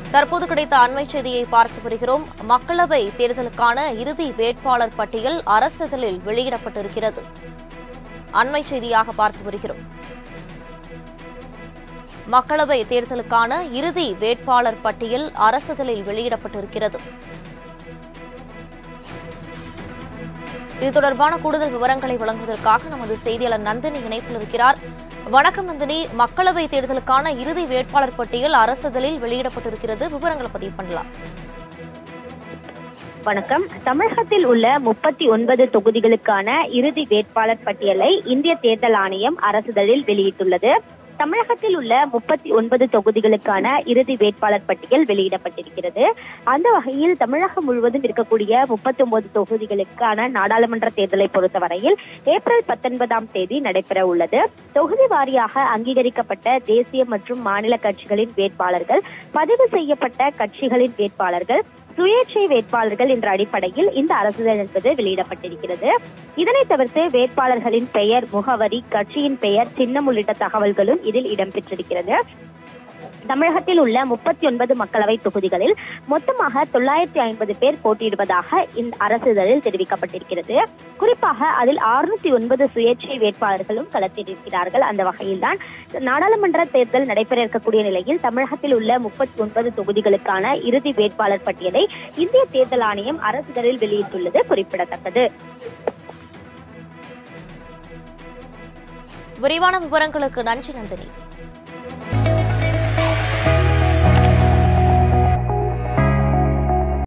தற்போது கிடைத்த அண்மை செய்தியை பார்த்து வருகிறோம் மக்களவை தேர்தலுக்கான இறுதி வேட்பாளர் பட்டியல் அரசிதழில் வெளியிடப்பட்டிருக்கிறது அண்மை செய்தியாக பார்த்து வருகிறோம் மக்களவை தேர்தலுக்கான இறுதி வேட்பாளர் பட்டியல் அரசிதழில் வெளியிடப்பட்டிருக்கிறது இது தொடர்பான கூடுதல் விவரங்களை வழங்குவதற்காக நமது செய்தியாளர் நந்தினி இணைப்பில் இருக்கிறார் வணக்கம் நந்தினி மக்களவை தேர்தலுக்கான இறுதி வேட்பாளர் பட்டியல் அரசிதழில் வெளியிடப்பட்டிருக்கிறது விவரங்களை பதிவு பண்ணலாம் வணக்கம் தமிழகத்தில் உள்ள முப்பத்தி ஒன்பது தொகுதிகளுக்கான இறுதி வேட்பாளர் பட்டியலை இந்திய தேர்தல் ஆணையம் அரசிதழில் வெளியிட்டுள்ளது தமிழகத்தில் உள்ள முப்பத்தி ஒன்பது தொகுதிகளுக்கான இறுதி வேட்பாளர் பட்டியல் வெளியிடப்பட்டிருக்கிறது அந்த வகையில் தமிழகம் முழுவதும் இருக்கக்கூடிய முப்பத்தி ஒன்பது தொகுதிகளுக்கான நாடாளுமன்ற தேர்தலை பொறுத்தவரையில் ஏப்ரல் பத்தொன்பதாம் தேதி நடைபெற உள்ளது தொகுதி வாரியாக அங்கீகரிக்கப்பட்ட தேசிய மற்றும் மாநில கட்சிகளின் வேட்பாளர்கள் பதிவு செய்யப்பட்ட கட்சிகளின் வேட்பாளர்கள் சுயேட்சை வேட்பாளர்கள் என்ற அடிப்படையில் இந்த அரசிதழ் என்பது வெளியிடப்பட்டிருக்கிறது இதனைத் தவிர்த்து வேட்பாளர்களின் பெயர் முகவரி கட்சியின் பெயர் சின்னம் உள்ளிட்ட தகவல்களும் இதில் இடம்பெற்றிருக்கிறது தமிழகத்தில் உள்ள முப்பத்தி ஒன்பது மக்களவை தொகுதிகளில் மொத்தமாக தொள்ளாயிரத்தி ஐம்பது பேர் போட்டியிடுவதாக இந்த அரசிதழில் தெரிவிக்கப்பட்டிருக்கிறது குறிப்பாக அதில் அறுநூத்தி ஒன்பது சுயேட்சை வேட்பாளர்களும் களத்திருக்கிறார்கள் அந்த வகையில்தான் நாடாளுமன்ற தேர்தல் நடைபெற இருக்கக்கூடிய நிலையில் தமிழகத்தில் உள்ள முப்பத்தி ஒன்பது தொகுதிகளுக்கான இறுதி வேட்பாளர் பட்டியலை இந்திய தேர்தல் ஆணையம் அரசிதழில் வெளியிட்டுள்ளது குறிப்பிடத்தக்கது விரிவான விவரங்களுக்கு நன்றி நந்தினி